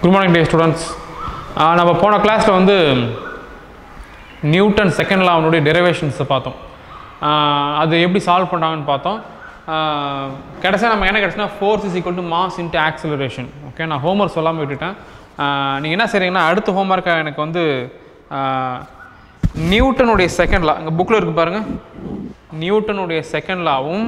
good morning டே students நம்ம போன கிளாஸில் வந்து நியூட்டன் செகண்ட் லாவனுடைய டெரிவேஷன்ஸை பார்த்தோம் ஆஹ் அது எப்படி சால்வ் பண்ணாங்கன்னு பார்த்தோம் கடைசியாக நம்ம என்ன கிடச்சுன்னா force is equal to mass into acceleration okay நான் ஹோம்ஒர்க் சொல்லாமல் விட்டுட்டேன் நீங்கள் என்ன செய்றீங்கன்னா அடுத்த ஹோம்ஒர்க்கை எனக்கு வந்து ஆஹ் நியூட்டனுடைய செகண்ட் லா இங்கே புக்கில் இருக்கு பாருங்கள் நியூட்டனுடைய செகண்ட் லாவும்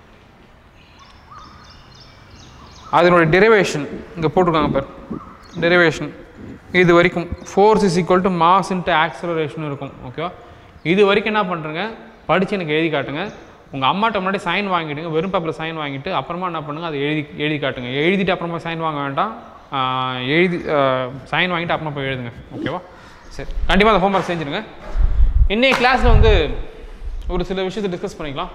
அதனுடைய டெரிவேஷன் இங்கே போட்டிருக்காங்க பார் டெரிவேஷன் இது வரைக்கும் force is equal to mass into acceleration இருக்கும் ஓகேவா இது வரைக்கும் என்ன பண்ணுறேங்க படித்து எனக்கு எழுதி காட்டுங்க உங்கள் அம்மாட்ட முன்னாடி சைன் வாங்கிடுங்க வெறும் பேப்பரில் சைன் வாங்கிட்டு அப்புறமா என்ன பண்ணுங்க அதை எழுதி எழுதி காட்டுங்க எழுதிட்டு அப்புறமா சைன் வாங்க வேண்டாம் ஆஹ் எழுதி சைன் வாங்கிட்டு அப்புறமா போய் எழுதுங்க ஓகேவா சரி கண்டிப்பாக அந்த ஹோம்ஒர்க் செஞ்சுருங்க இன்னைக்கு கிளாஸில் வந்து ஒரு சில விஷயத்தை டிஸ்கஸ் பண்ணிக்கலாம்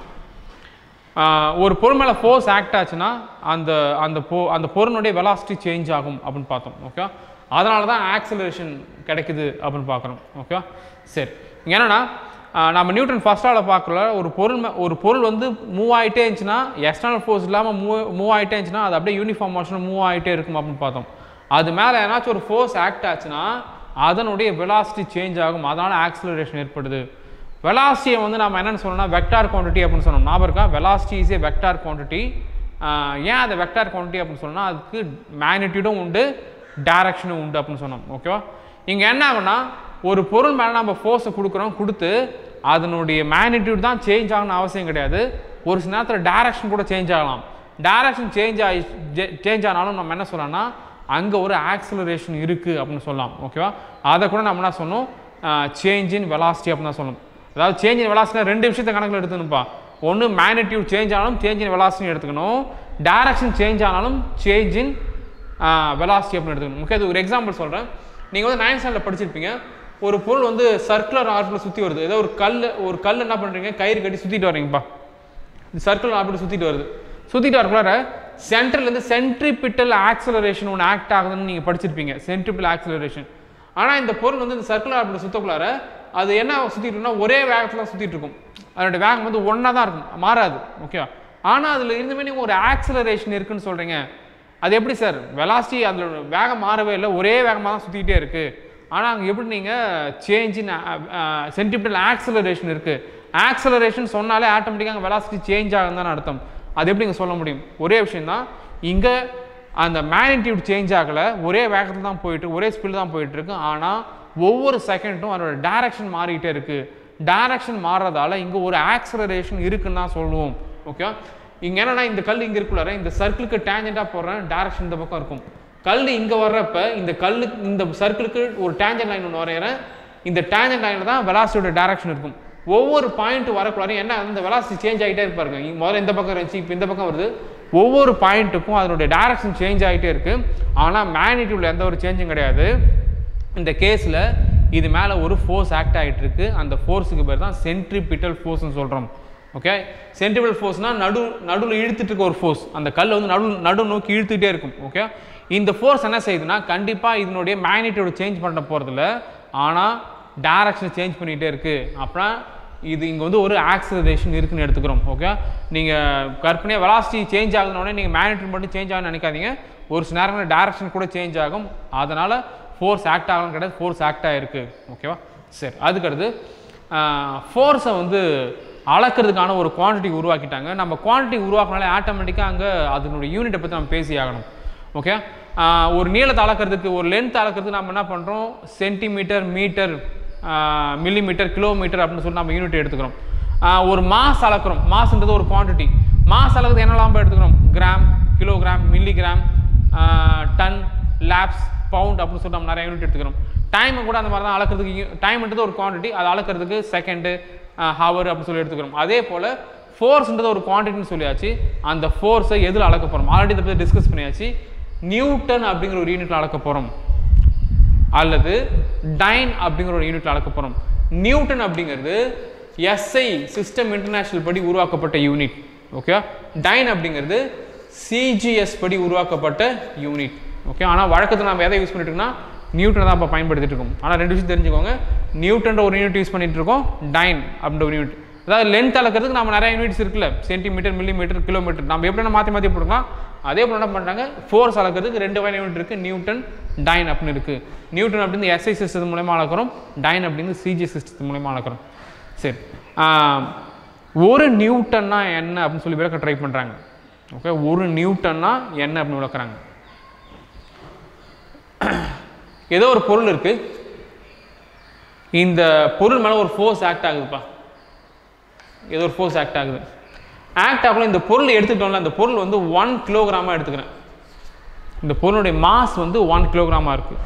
ஆஹ் ஒரு பொருள் மேலே ஃபோர்ஸ் ஆக்ட் ஆச்சுன்னா அந்த அந்த பொ அந்த பொருளுடைய வெலாசிட்டி சேஞ்ச் ஆகும் அப்படின்னு பார்த்தோம் ஓகே அதனால தான் ஆக்சலரேஷன் கிடைக்குது அப்படின்னு பார்க்குறோம் ஓகே சரி இங்கே என்னென்னா நம்ம நியூட்டன் ஃபர்ஸ்ட் ஆள பார்க்கல ஒரு பொருள் மே- ஒரு பொருள் வந்து மூவ் ஆகிட்டே இருந்துச்சுன்னா எக்ஸ்டர்னல் ஃபோர்ஸ் இல்லாமல் மூவ் மூவ் ஆகிட்டே இருந்துச்சுன்னா அது அப்படியே யூனிஃபார்ம் மோஷன் மூவ் ஆகிட்டே இருக்கும் அப்படின்னு பார்த்தோம் அது மேலே ஏதாச்சும் ஒரு ஃபோர்ஸ் ஆக்ட் ஆச்சுன்னா அதனுடைய வெலாசிட்டி சேஞ்ச் ஆகும் அதனால் ஆக்சலரேஷன் ஏற்படுது வெலாசிட்டியை வந்து நம்ம என்னென்னு சொல்லணும்னா வெக்டார் குவான்டிட்டி அப்படின்னு சொன்னோம் ஞாபகம் இருக்கா velocity is a vector quantity ஏன் அதை வெக்டார் குவான்டிட்டி அப்படின்னு சொன்னோம்னா அதுக்கு மேக்னிடியூடும் உண்டு டைரக்ஷனும் உண்டு அப்படின்னு சொன்னோம் ஓகேவா இங்கே என்ன ஆகும்னா ஒரு பொருள் மேலே நம்ம ஃபோர்ஸை கொடுக்குறோம் கொடுத்து அதனுடைய மேக்னிடியூட் தான் சேஞ்ச் ஆகணும்னு அவசியம் கிடையாது ஒரு சில நேரத்தில் டைரக்ஷன் கூட சேஞ்ச் ஆகலாம் டைரக்ஷன் சேஞ்ச் ஆகி சேஞ்ச் ஆனாலும் நம்ம என்ன சொல்லலாம்னா அங்கே ஒரு ஆக்சலரேஷன் இருக்குது அப்படின்னு சொல்லலாம் ஓகேவா அதை கூட நம்ம என்ன சொன்னோம் சேஞ்ச் இன் வெலாசிட்டி அப்படின்னு தான் சொல்லணும் அதாவது சேஞ்ச் இன் வெலாசிட்டி ரெண்டு விஷயத்தை கணக்கில் எடுத்துக்கணும்ப்பா ஒன்று மேக்னிடியூட் சேஞ்ச் ஆனாலும் சேஞ்ச் இன் வெலாசிட்டி எடுத்துக்கணும் டைரக்ஷன் சேஞ்ச் ஆனாலும் சேஞ்ச் இன் வெலாசிட்டி அப்படின்னு எடுத்துக்கணும் ஓகே அது ஒரு எக்ஸாம்பிள் சொல்கிறேன் நீங்கள் வந்து நைன்த் ஸ்டாண்டர்ட் படிச்சிருப்பீங்க ஒரு பொருள் வந்து சர்க்குலர் ஆர்பில் சுற்றி வருது ஏதோ ஒரு கல் ஒரு கல் என்ன பண்ணுறீங்க கயிறு கட்டி சுற்றிட்டு வரீங்கப்பா சர்க்கிள் ஆர்பிட் சுற்றிட்டு வருது சுற்றிட்டு வரக்குள்ளார சென்டர்லேருந்து சென்ட்ரிபிட்டல் ஆக்சலரேஷன் ஒன்று ஆக்ட் ஆகுதுன்னு நீங்கள் படிச்சிருப்பீங்க சென்ட்ரிபிள் ஆக்சலரேஷன் ஆனால் இந்த பொருள் வந்து இந்த சர்க்கிள் ஆர்பிட் சுற்றக்குள்ளார அது என்ன சுற்றிட்டு இருக்குன்னா ஒரே வேகத்தில் சுற்றிட்டு இருக்கும் அதோட வேகம் வந்து ஒன்றா தான் இருக்கும் மாறாது ஓகேவா ஆனால் அதில் இருந்துமே நீங்கள் ஒரு ஆக்சலரேஷன் இருக்குன்னு சொல்கிறீங்க அது எப்படி சார் வெலாசிட்டி அதில் வேகம் மாறவே இல்லை ஒரே வேகமாக தான் சுற்றிக்கிட்டே இருக்குது ஆனால் அங்கே எப்படி நீங்கள் சேஞ்ச் இன் சென்டிபிட்டல் ஆக்சலரேஷன் இருக்குது ஆக்சலரேஷன் சொன்னாலே ஆட்டோமேட்டிக்காக அங்கே வெலாசிட்டி சேஞ்ச் ஆகுதுன்னு தான் அர்த்தம் அது எப்படி இங்கே சொல்ல முடியும் ஒரே விஷயம் தான் இங்கே அந்த மேக்னிடியூட் சேஞ்ச் ஆகலை ஒரே வேகத்தில் தான் போயிட்டு ஒரே ஸ்பீடில் தான் போயிட்டு இருக்கு ஆனால் ஒவ்வொரு செகண்டும் அதோட டைரக்ஷன் மாறிக்கிட்டே இருக்கு டைரக்ஷன் மாறுறதால இங்கே ஒரு ஆக்சலரேஷன் இருக்குன்னு தான் சொல்லுவோம் ஓகே இங்கே என்னன்னா இந்த கல் இங்கே இருக்குள்ளார இந்த சர்க்கிளுக்கு டேஞ்சண்டாக போடுறேன் டைரக்ஷன் இந்த பக்கம் இருக்கும் கல் இங்கே வர்றப்ப இந்த கல்லுக்கு இந்த சர்க்கிளுக்கு ஒரு டேஞ்சன்ட் லைன் ஒன்று வரைகிறேன் இந்த டேஞ்சன்ட் லைனில் தான் வெலாசிட்டியோட டைரக்ஷன் இருக்கும் ஒவ்வொரு பாயிண்ட் வரக்குள்ளார என்ன அந்த வெலாசிட்டி சேஞ்ச் ஆகிட்டே இருப்பாருங்க இங்க முதல்ல இந்த பக்கம் இருந்துச்சு இப்போ இந்த பக்கம் வருது ஒவ்வொரு பாயிண்ட்டுக்கும் அதனுடைய டைரக்ஷன் சேஞ்ச் ஆகிட்டே இருக்கு ஆனால் மேக்னிடியூட்ல எந்த ஒரு சேஞ்சும் கிடையாது இந்த கேஸில் இது மேலே ஒரு ஃபோர்ஸ் ஆக்ட் ஆகிட்டு இருக்கு அந்த ஃபோர்ஸுக்கு பேர் தான் சென்ட்ரிபிட்டல் ஃபோர்ஸ்னு சொல்கிறோம் ஓகே சென்ட்ரிபிட்டல் ஃபோர்ஸ்னால் நடு நடுவில் இழுத்துட்டு இருக்க ஒரு ஃபோர்ஸ் அந்த கல் வந்து நடு நடு நோக்கி இழுத்துக்கிட்டே இருக்கும் ஓகே இந்த ஃபோர்ஸ் என்ன செய்யுதுன்னா கண்டிப்பாக இதனுடைய மேக்னிடியூட் சேஞ்ச் பண்ண போகிறதில்ல ஆனால் டைரக்ஷன் சேஞ்ச் பண்ணிகிட்டே இருக்குது அப்படின்னா இது இங்கே வந்து ஒரு ஆக்சலரேஷன் இருக்குன்னு எடுத்துக்கிறோம் ஓகே நீங்கள் கற்பனையாக வெலாசிட்டி சேஞ்ச் ஆகுதுனோடனே நீங்கள் மேக்னிடியூட் மட்டும் சேஞ்ச் ஆகும்னு நினைக்காதீங்க ஒரு சில நேரங்களில் டைரக்ஷன் கூட சேஞ்ச் ஆகும் அதனால் ஃபோர்ஸ் ஆக்ட் ஆகலாம் கிடையாது ஃபோர்ஸ் ஆக்ட் ஆகிருக்கு ஓகேவா சரி அதுக்கடுத்து ஃபோர்ஸை வந்து அளக்கிறதுக்கான ஒரு குவான்டிட்டி உருவாக்கிட்டாங்க நம்ம குவான்டிட்டி உருவாக்கினாலே ஆட்டோமேட்டிக்காக அங்கே அதனுடைய யூனிட்டை பற்றி நம்ம பேசி ஆகணும் ஓகே ஒரு நீளத்தை அளக்கிறதுக்கு ஒரு லென்த் அளக்கிறதுக்கு நம்ம என்ன பண்ணுறோம் சென்டிமீட்டர் மீட்டர் மில்லிமீட்டர் கிலோமீட்டர் அப்படின்னு சொல்லி நம்ம யூனிட் எடுத்துக்கிறோம் ஆஹ் ஒரு மாஸ் அளக்கிறோம் மாஸ்ன்றது ஒரு குவான்டிட்டி மாஸ் அளக்கிறது என்னெல்லாம் எடுத்துக்கிறோம் கிராம் கிலோகிராம் மில்லிகிராம் டன் லேப்ஸ் பவுண்ட் அப்படின்னு சொல்லி நம்ம நிறைய யூனிட் எடுத்துக்கிறோம் டைமை கூட அந்த மாதிரி தான் அளக்கிறதுக்கு டைம்ன்றது ஒரு குவான்டிட்டி அதை அளக்கிறதுக்கு செகண்டு ஹவர் அப்படின்னு சொல்லி எடுத்துக்கிறோம் அதே போல் ஃபோர்ஸ்ன்றது ஒரு குவான்டிட்டின்னு சொல்லியாச்சு அந்த ஃபோர்ஸை எதில் அளக்க போகிறோம் ஆல்ரெடி இதை பற்றி டிஸ்கஸ் பண்ணியாச்சு நியூட்டன் அப்படிங்கிற ஒரு யூனிட்ல அளக்க போகிறோம் அல்லது டைன் அப்படிங்கிற ஒரு யூனிட்ல அளக்க போகிறோம் நியூட்டன் அப்படிங்கிறது எஸ்ஐ சிஸ்டம் இன்டர்நேஷனல் படி உருவாக்கப்பட்ட யூனிட் ஓகே டைன் அப்படிங்கிறது சிஜிஎஸ் படி உருவாக்கப்பட்ட யூனிட் ஓகே ஆனால் வழக்கத்தில் நம்ம எதை யூஸ் பண்ணிட்டு இருக்கோம்னா நியூட்டனை தான் இப்போ பயன்படுத்திட்டு இருக்கோம் ஆனால் ரெண்டு விஷயம் தெரிஞ்சுக்கோங்க நியூட்டன்ற ஒரு யூனிட் யூஸ் பண்ணிட்டு இருக்கோம் டைன் அப்படின்ற ஒரு யூனிட் அதாவது லென்த் அளக்கிறதுக்கு நம்ம நிறைய யூனிட்ஸ் இருக்குல்ல சென்டிமீட்டர் மில்லிமீட்டர் கிலோமீட்டர் நம்ம எப்படி மாற்றி மாற்றி போட்டுக்கலாம் அதே போல் என்ன பண்ணுறாங்க ஃபோர்ஸ் அளக்கிறதுக்கு ரெண்டு வகை யூனிட் இருக்குது நியூட்டன் டைன் அப்படின்னு இருக்குது நியூட்டன் அப்படின்னு எஸ்ஐ சிஸ்டத்து மூலயமா அளக்கிறோம் டைன் அப்படின்னு சிஜி சிஸ்டத்து மூலயமா அளக்கிறோம் சரி ஆஹ், ஒரு நியூட்டன்னா என்ன அப்படின்னு சொல்லி விளக்க ட்ரை பண்ணுறாங்க ஓகே ஒரு நியூட்டன்னா என்ன அப்படின்னு விளக்குறாங்க ஏதோ ஒரு பொருள் இருக்குது இந்த பொருள் மேலே ஒரு ஃபோர்ஸ் ஆக்ட் ஆகுதுப்பா ஏதோ ஒரு ஃபோர்ஸ் ஆக்ட் ஆகுது ஆக்ட் ஆகல இந்த பொருள் எடுத்துக்கிட்டோம்ல அந்த பொருள் வந்து ஒன் கிலோகிராமாக எடுத்துக்கிறேன் இந்த பொருளுடைய மாஸ் வந்து ஒன் கிலோகிராமாக இருக்குது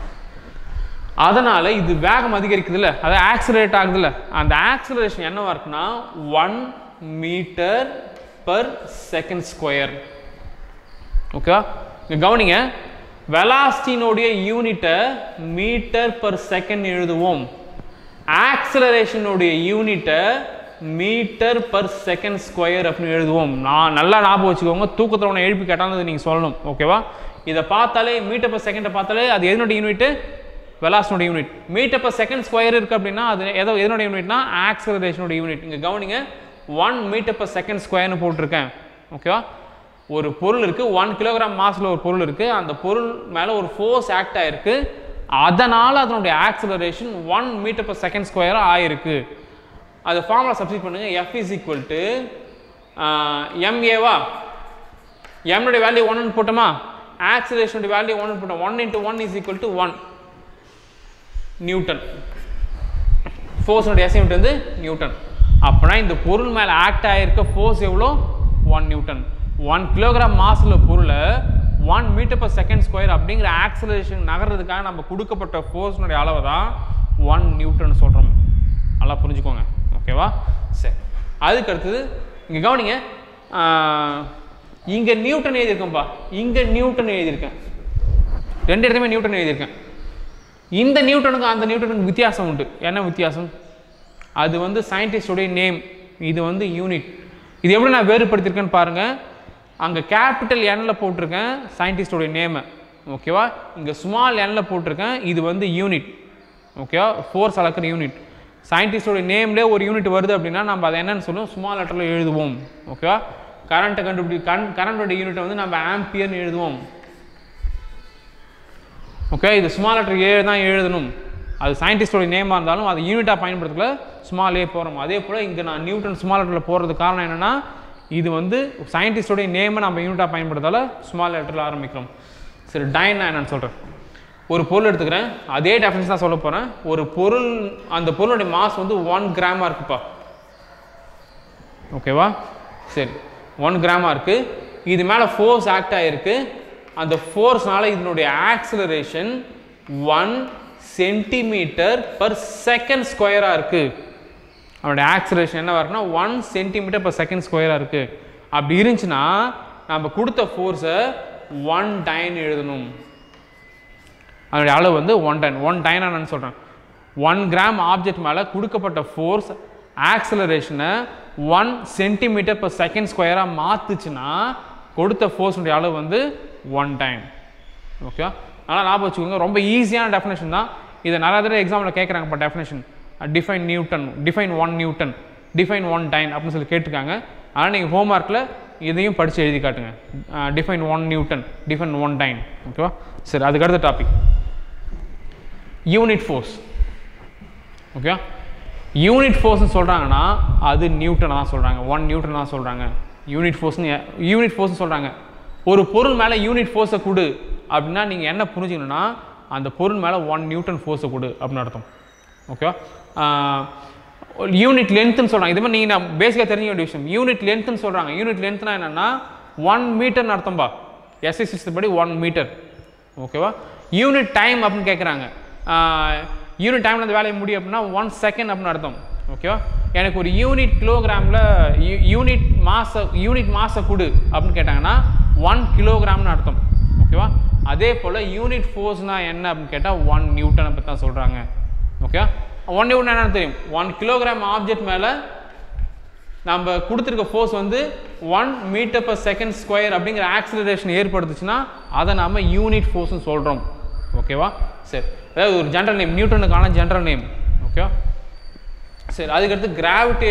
அதனால் இது வேகம் அதிகரிக்குதுல்ல அது ஆக்சிலரேட் ஆகுதுல்ல அந்த ஆக்சிலரேஷன் என்னவா இருக்குன்னா one metre per second square ஓகேவா இங்கே கவனிங்க வெலாசிட்டினுடைய யூனிட்டை மீட்டர் பர் செகண்ட் எழுதுவோம் ஆக்சலரேஷனுடைய யூனிட்டை மீட்டர் பர் செகண்ட் ஸ்கொயர் அப்படின்னு எழுதுவோம் நான் நல்லா ஞாபகம் வச்சுக்கோங்க தூக்கத்தில் உன்னை எழுப்பி கேட்டாலும் நீங்கள் சொல்லணும் ஓகேவா இதை பார்த்தாலே மீட்டர் பர் செகண்டை பார்த்தாலே அது எதனுடைய யூனிட்டு வெலாசினுடைய unit metre per second square இருக்குது அப்படின்னா அது எதோ எதனுடைய யூனிட்னா ஆக்சலரேஷனுடைய யூனிட் இங்கே கவனிங்க ஒன் மீட்டர் பர் செகண்ட் ஸ்கொயர்னு போட்டிருக்கேன் ஓகேவா ஒரு பொருள் இருக்குது ஒன் கிலோகிராம் மாஸில் ஒரு பொருள் இருக்குது அந்த பொருள் மேலே ஒரு ஃபோர்ஸ் ஆக்ட் ஆகிருக்கு அதனால் அதனுடைய acceleration one metre per second ஸ்கொயராக ஆயிருக்கு அது ஃபார்முலா சப்ஸ்டிட் பண்ணுங்க எஃப் இஸ் ஈக்குவல் டு எம்ஏவா எம்னுடைய வேல்யூ ஒன்னு போட்டோமா ஆக்சலரேஷனுடைய வேல்யூ ஒன்னு போட்டோம் one into one is equal to one newton ஃபோர்ஸோட எஸ் யூனிட் வந்து நியூட்டன் அப்போனா இந்த பொருள் மேலே ஆக்ட் ஆகிருக்க ஃபோர்ஸ் எவ்வளோ ஒன் நியூட்டன் ஒன் கிலோகிராம் மாஸில் பொருளை one metre per second square அப்படிங்கிற ஆக்சலரேஷன் நகர்றதுக்காக நம்ம கொடுக்கப்பட்ட ஃபோர்ஸ்னுடைய அளவை தான் ஒன் நியூட்டன் சொல்கிறோம் நல்லா புரிஞ்சுக்கோங்க ஓகேவா சரி அதுக்கு அடுத்தது இங்கே கவனிங்க இங்கே நியூட்டன் எழுதியிருக்கேன்ப்பா இங்கே நியூட்டன் எழுதியிருக்கேன் ரெண்டு இடத்துலையுமே நியூட்டன் எழுதியிருக்கேன் இந்த நியூட்டனுக்கும் அந்த நியூட்டனுக்கு வித்தியாசம் உண்டு என்ன வித்தியாசம் அது வந்து சயின்டிஸ்டோடைய நேம் இது வந்து யூனிட் இது எப்படி நான் வேறுபடுத்தியிருக்கேன்னு பாருங்கள் அங்கே கேபிட்டல் எண்ணில் போட்டிருக்கேன் சயின்டிஸ்டோடைய நேமை ஓகேவா இங்கே ஸ்மால் எண்ணில் போட்டிருக்கேன் இது வந்து யூனிட் ஓகேவா ஃபோர்ஸ் அளக்கிற யூனிட் சயின்டிஸ்டோடைய நேம்லேயே ஒரு யூனிட் வருது அப்படின்னா நம்ம அதை என்னன்னு சொல்லுவோம் ஸ்மால் லெட்டரில் எழுதுவோம் ஓகேவா கரண்ட்டை கண்டுபிடி கண் கரண்டோட யூனிட்டை வந்து நம்ம ஆம்பியர்னு எழுதுவோம் ஓகே இது ஸ்மால் லெட்டர் ஏ தான் எழுதணும் அது சயின்டிஸ்டோட நேமாக இருந்தாலும் அது யூனிட்டாக பயன்படுத்தல ஸ்மால் ஏ போகிறோம் அதே போல் இங்கே நான் நியூட்டன் ஸ்மால் லெட்டரில் போகிறதுக்கு காரணம் என்னென்னா இது வந்து சயின்டிஸ்டோடைய நேமை நம்ம யூனிட்டாக பயன்படுத்தால ஸ்மால் லெட்டரில் ஆரம்பிக்கிறோம் சரி டைன் நான் என்னன்னு சொல்கிறேன் ஒரு பொருள் எடுத்துக்கிறேன் அதே டெஃபினேஷன் தான் சொல்ல போகிறேன் ஒரு பொருள் அந்த பொருளுடைய மாஸ் வந்து ஒன் கிராமாக இருக்குப்பா ஓகேவா சரி ஒன் கிராமாக இருக்குது இது மேலே ஃபோர்ஸ் ஆக்ட் ஆகிருக்கு அந்த ஃபோர்ஸ்னால இதனுடைய acceleration one centimetre per second ஸ்கொயராக இருக்குது அவனுடைய ஆக்சிலரேஷன் என்னவா இருக்குன்னா ஒன் சென்டிமீட்டர் பர் செகண்ட் ஸ்கொயராக இருக்குது அப்படி இருந்துச்சுன்னா நம்ம கொடுத்த ஃபோர்ஸை ஒன் டைன் எழுதணும் அதனுடைய அளவு வந்து ஒன் டைன் ஒன் டைன் நான் சொல்கிறேன் ஒன் கிராம் ஆப்ஜெக்ட் மேலே கொடுக்கப்பட்ட ஃபோர்ஸ் ஆக்சலரேஷனை ஒன் சென்டிமீட்டர் per செகண்ட் ஸ்கொயராக மாற்றுச்சுன்னா கொடுத்த ஃபோர்ஸுடைய அளவு வந்து ஒன் டைம் ஓகேவா நல்லா ஞாபகம் வச்சுக்கோங்க ரொம்ப ஈஸியான டெஃபினேஷன் தான் இதை நிறைய தடவை எக்ஸாமில் கேட்குறாங்க இப்போ definition define newton define one newton define one dyne அப்படின்னு சொல்லி கேட்டிருக்காங்க ஆனால் நீங்கள் ஹோம்ஒர்க்கில் இதையும் படித்து எழுதி காட்டுங்க define one newton define one dyne ஓகேவா சரி அதுக்கு அடுத்த topic unit force okay unit ஃபோர்ஸ்னு சொல்கிறாங்கன்னா அது நியூட்டனை தான் சொல்கிறாங்க ஒன் நியூட்டன் தான் சொல்கிறாங்க யூனிட் ஃபோர்ஸ்னு யூனிட் ஃபோர்ஸ்னு சொல்கிறாங்க ஒரு பொருள் மேலே யூனிட் ஃபோர்ஸை கொடு அப்படின்னா நீங்கள் என்ன புரிஞ்சுக்கணுன்னா அந்த பொருள் மேலே ஒன் நியூட்டன் ஃபோர்ஸை கொடு அப்படின்னு அர்த்தம் ஓகே யூனிட் லென்த்துன்னு சொல்கிறாங்க இது மாதிரி நீங்கள் நான் பேசிக்காக தெரிஞ்சுக்க வேண்டிய விஷயம் யூனிட் லென்த்துன்னு சொல்கிறாங்க யூனிட் லென்த்னா என்னென்னா ஒன் மீட்டர்னு அர்த்தம்பா எஸ்ஐ சிஸ்டம் படி ஒன் மீட்டர் ஓகேவா யூனிட் டைம் அப்படின்னு கேட்குறாங்க யூனிட் டைமில் அந்த வேலையை முடியும் அப்படின்னா ஒன் செகண்ட் அப்படின்னு அர்த்தம் ஓகேவா எனக்கு ஒரு யூனிட் கிலோகிராமில் யூனிட் மாச யூனிட் மாச கொடு அப்படின்னு கேட்டாங்கன்னா ஒன் கிலோகிராம்னு அர்த்தம் ஓகேவா அதே போல் யூனிட் ஃபோர்ஸ்னால் என்ன அப்படின்னு கேட்டால் ஒன் நியூட்டனை பற்றி தான் சொல்கிறாங்க ஓகே ஒன் நியூட்டன் என்னன்னு தெரியும் ஒன் கிலோகிராம் ஆப்ஜெக்ட் மேலே நம்ம கொடுத்துருக்க ஃபோர்ஸ் வந்து one metre per second square அப்படிங்கிற ஆக்சிலரேஷன் ஏற்படுத்துச்சுன்னா அதை நாம யூனிட் ஃபோர்ஸ்னு சொல்கிறோம் ஓகேவா சரி அதாவது ஒரு ஜென்ரல் நேம் நியூட்டனுக்கான ஜென்ரல் நேம் ஓகேவா சரி அதுக்கடுத்து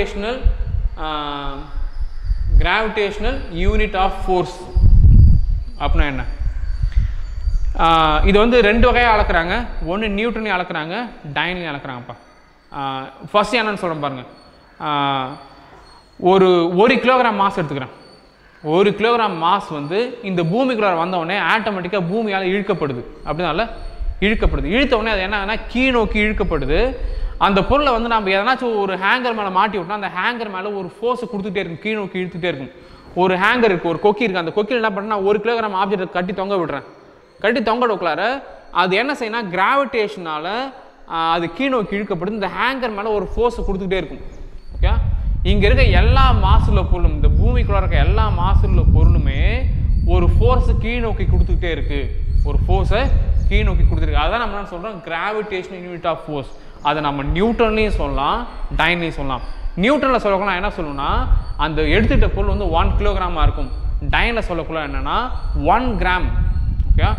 gravitational gravitational unit of force அப்படின்னா என்ன ஆஹ் இது வந்து ரெண்டு வகையாக அளக்குறாங்க ஒன்று நியூட்டனையும் அளக்குறாங்க டைன்லையும் அளக்குறாங்கப்பா ஃபர்ஸ்ட் என்னன்னு சொல்கிறேன் பாருங்கள் ஆஹ் ஒரு ஒரு கிலோகிராம் மாஸ் எடுத்துக்கிறேன் ஒரு கிலோகிராம் மாஸ் வந்து இந்த பூமிக்குள்ளார வந்த உடனே ஆட்டோமேட்டிக்காக பூமியால் இழுக்கப்படுது அப்படினால இழுக்கப்படுது இழுத்த உடனே அது என்ன கீழ் நோக்கி இழுக்கப்படுது அந்த பொருளை வந்து நம்ம எதனாச்சும் ஒரு ஹேங்கர் மேலே மாட்டி விட்டோம்னா அந்த ஹேங்கர் மேலே ஒரு ஃபோர்ஸை கொடுத்துட்டே இருக்கும் கீழ் நோக்கி இழுத்துட்டே இருக்கும் ஒரு ஹேங்கர் இருக்குது ஒரு கொக்கி இருக்குது அந்த கொக்கியில் என்ன பண்ணா ஒரு கிலோகிராம் ஆப்ஜெக்ட் கட்டி தொங்க விடுறேன் கட்டி தொங்க விடக்குள்ளார அது என்ன செய்யணும் கிராவிடேஷனால் அது கீழ் நோக்கி இழுக்கப்படுது இந்த ஹேங்கர் மேலே ஒரு ஃபோர்ஸை கொடுத்துக்கிட்டே இருக்கும் ஓகே இங்கே இருக்க எல்லா மாசுள்ள பொருளும் இந்த பூமிக்குள்ள இருக்க எல்லா மாசுள்ள பொருளுமே ஒரு ஃபோர்ஸை கீழ் நோக்கி கொடுத்துக்கிட்டே இருக்கு ஒரு ஃபோர்ஸை கீழ் நோக்கி கொடுத்துருக்கு அதான் நம்ம என்ன சொல்கிறோம் கிராவிடேஷன் யூனிட் ஆஃப் ஃபோர்ஸ் அதை நம்ம நியூட்டன்லையும் சொல்லலாம் டைன்லையும் சொல்லலாம் நியூட்டனில் சொல்லக்குள்ள நான் என்ன சொல்லுவேன்னா அந்த எடுத்துக்கிட்ட பொருள் வந்து ஒன் கிலோகிராமாக இருக்கும் டைனில் சொல்லக்குள்ள என்னென்னா one gram okay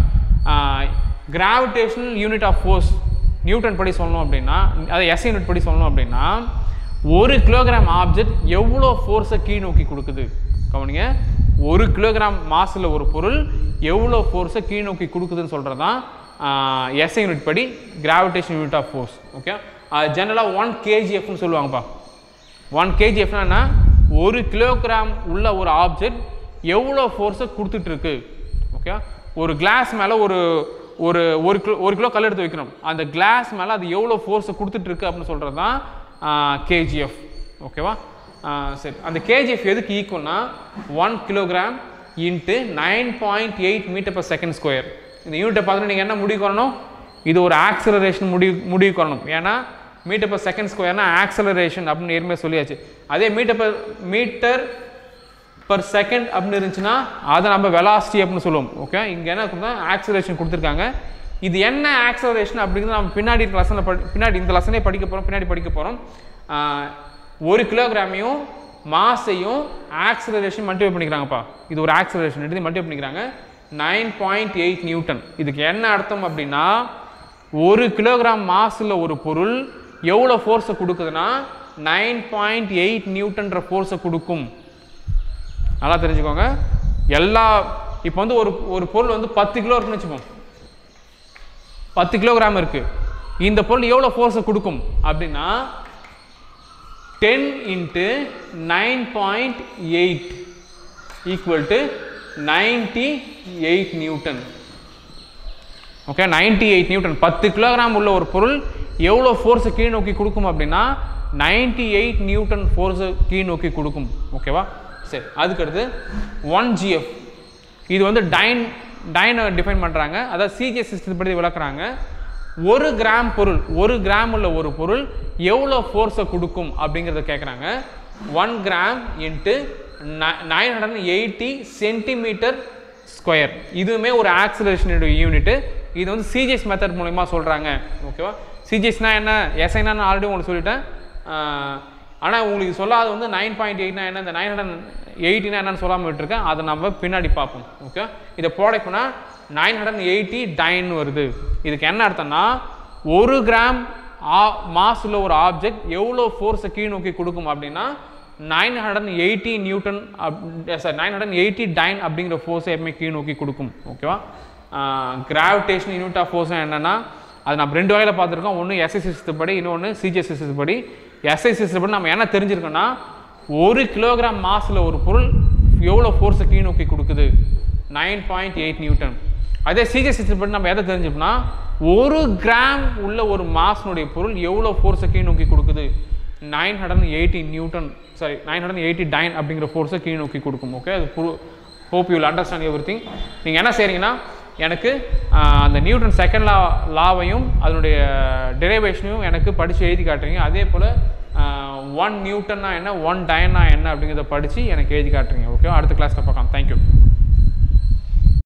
gravitational unit of force newton படி சொல்லணும் அப்படின்னா அதை எஸ் யூனிட் படி சொல்லணும் அப்படின்னா ஒரு கிலோகிராம் ஆப்ஜெக்ட் எவ்வளோ ஃபோர்ஸை கீழ் நோக்கி கொடுக்குது கவனிங்க ஒரு கிலோகிராம் மாசில் ஒரு பொருள் எவ்வளோ ஃபோர்ஸை கீழ் நோக்கி கொடுக்குதுன்னு சொல்கிறது தான் எஸ்ஐ யூனிட் படி gravitation unit of force okay ஜெனரலாக ஒன் கேஜிஎஃப்னு சொல்லுவாங்கப்பா ஒன் கேஜிஎஃப்னா என்ன ஒரு கிலோகிராம் உள்ள ஒரு ஆப்ஜெக்ட் எவ்வளோ ஃபோர்ஸை கொடுத்துட்டு இருக்கு ஓகே ஒரு கிளாஸ் மேலே ஒரு ஒரு ஒரு கிலோ ஒரு கிலோ கல் எடுத்து வைக்கிறோம் அந்த கிளாஸ் மேலே அது எவ்வளோ ஃபோர்ஸை கொடுத்துட்டு இருக்கு அப்படின்னு சொல்கிறது தான் கேஜிஎஃப் ஓகேவா சரி அந்த கேஜிஎஃப் எதுக்கு ஈக்குவல்னா one kilogram into nine point eight metre per second square இந்த யூனிட்டை பார்த்துட்டு நீங்கள் என்ன முடிவு பண்ணணும் இது ஒரு ஆக்சலரேஷன் முடிவு முடிவு பண்ணணும் ஏன்னா மீட்டர் பர் செகண்ட் ஸ்கொயர்னா ஆக்சலரேஷன் அப்படின்னு ஏற்கனவே சொல்லியாச்சு அதே metre per metre per second அப்படின்னு இருந்துச்சுன்னா அதை நம்ம வெலாசிட்டி அப்படின்னு சொல்லுவோம் ஓகே இங்கே என்ன இருக்குன்னா ஆக்சலரேஷன் கொடுத்துருக்காங்க இது என்ன ஆக்சலரேஷன் அப்படிங்கிறது நம்ம பின்னாடி இருக்க லெசனில் படி பின்னாடி இந்த லெசனே படிக்க போகிறோம் பின்னாடி படிக்க போகிறோம் ஒரு கிலோகிராமையும் மாஸையும் ஆக்சலரேஷன் மல்டிப்ளை பண்ணிக்கிறாங்கப்பா இது ஒரு ஆக்சலரேஷன் எடுத்து மல்டிப்ளை பண்ணிக்கிறாங்க நைன் பாயிண்ட் எயிட் நியூட்டன் இதுக்கு என்ன அர்த்தம் அப்படின்னா ஒரு கிலோகிராம் மாஸில் ஒரு பொருள் எவ்வளோ ஃபோர்ஸை கொடுக்குதுன்னா நைன் பாயிண்ட் எயிட் நியூட்டன்ற ஃபோர்ஸை கொடுக்கும் நல்லா தெரிஞ்சுக்கோங்க எல்லா இப்போ வந்து ஒரு ஒரு பொருள் வந்து பத்து கிலோ இருக்குன்னு வச்சுப்போம் பத்து கிலோகிராம் இருக்கு இந்த பொருள் எவ்வளோ ஃபோர்ஸை கொடுக்கும் அப்படின்னா ten into nine point eight equal to ninety eight newton okay ninety eight newton பத்து கிலோகிராம் உள்ள ஒரு பொருள் எவ்வளோ ஃபோர்ஸை கீழ் நோக்கி கொடுக்கும் அப்படின்னா நைன்டி எயிட் நியூட்டன் ஃபோர்ஸை கீழ் நோக்கி கொடுக்கும் ஓகேவா சரி அதுக்கடுத்து ஒன் ஜிஎஃப் இது வந்து டைன் டைனை டிஃபைன் பண்ணுறாங்க அதாவது சிஜிஎஸ் சிஸ்டத்தை பற்றி விளக்குறாங்க ஒரு கிராம் பொருள் ஒரு கிராம் உள்ள ஒரு பொருள் எவ்வளோ ஃபோர்ஸை கொடுக்கும் அப்படிங்கிறத கேட்குறாங்க one gram into nine hundred eighty centimetre square இதுவுமே ஒரு ஆக்சிலரேஷன் யூனிட்டு இது வந்து சிஜிஎஸ் மெத்தட் மூலயமா சொல்கிறாங்க ஓகேவா சிஜிஎஸ்னா என்ன எஸ்ஐனா நான் ஆல்ரெடி உங்களுக்கு சொல்லிட்டேன் ஆனால் உங்களுக்கு சொல்லாத வந்து நைன் பாயிண்ட் எயிட்னா என்ன இந்த நைன் ஹண்ட்ரட் எயிட்டினா என்னன்னு சொல்லாமல் விட்டுருக்கேன் அதை நம்ம பின்னாடி பார்ப்போம் ஓகே இதை ப்ராடக்ட் பண்ணால் நைன் ஹண்ட்ரட் எயிட்டி டைன் வருது இதுக்கு என்ன அர்த்தம்னா ஒரு கிராம் ஆ மாஸ் உள்ள ஒரு ஆப்ஜெக்ட் எவ்வளோ ஃபோர்ஸை கீழ் நோக்கி கொடுக்கும் அப்படின்னா nine hundred eighty newton sorry nine hundred eighty dyne அப்படிங்கிற ஃபோர்ஸை எப்பவுமே கீழ் நோக்கி கொடுக்கும் ஓகேவா கிராவிடேஷன் யூனிட் ஆஃப் ஃபோர்ஸ் என்னென்னா அது நம்ம ரெண்டு வகையில் பார்த்துருக்கோம் ஒன்று எஸ்ஐ சிஸ்டத்து படி இன்னொன்று சிஜிஎஸ் சிஸ்டத்து படி எஸ்ஐ சிஸ்டத்து படி நம்ம என்ன தெரிஞ்சிருக்கோன்னா ஒரு கிலோகிராம் மாஸில் ஒரு பொருள் எவ்வளோ ஃபோர்ஸை கீழ் நோக்கி கொடுக்குது நைன் பாயிண்ட் எயிட் நியூட்டன் அதே சிஜிஎஸ் சிஸ்டத்து படி நம்ம எதை தெரிஞ்சுப்போம்னா ஒரு கிராம் உள்ள ஒரு மாஸ்னுடைய பொருள் எவ்வளோ ஃபோர்ஸை கீழ் நோக்கி கொடுக்குது nine hundred eighty newton sorry nine hundred eighty dyne அப்படிங்கிற ஃபோர்ஸை கீழ் நோக்கி கொடுக்கும் ஓகே அது புரு hope you will understand everything நீங்கள் என்ன செய்கிறீங்கன்னா எனக்கு ஆஹ், அந்த நியூட்டன் செகண்ட் லா லாவையும் அதனுடைய டெரிவேஷனையும் எனக்கு படித்து எழுதி காட்டுறீங்க அதே போல் ஒன் நியூட்டன்னா என்ன ஒன் டயன்னா என்ன அப்படிங்கிறத படித்து எனக்கு எழுதி காட்டுறீங்க ஓகே அடுத்த கிளாஸில் பார்க்கலாம் தேங்க்யூ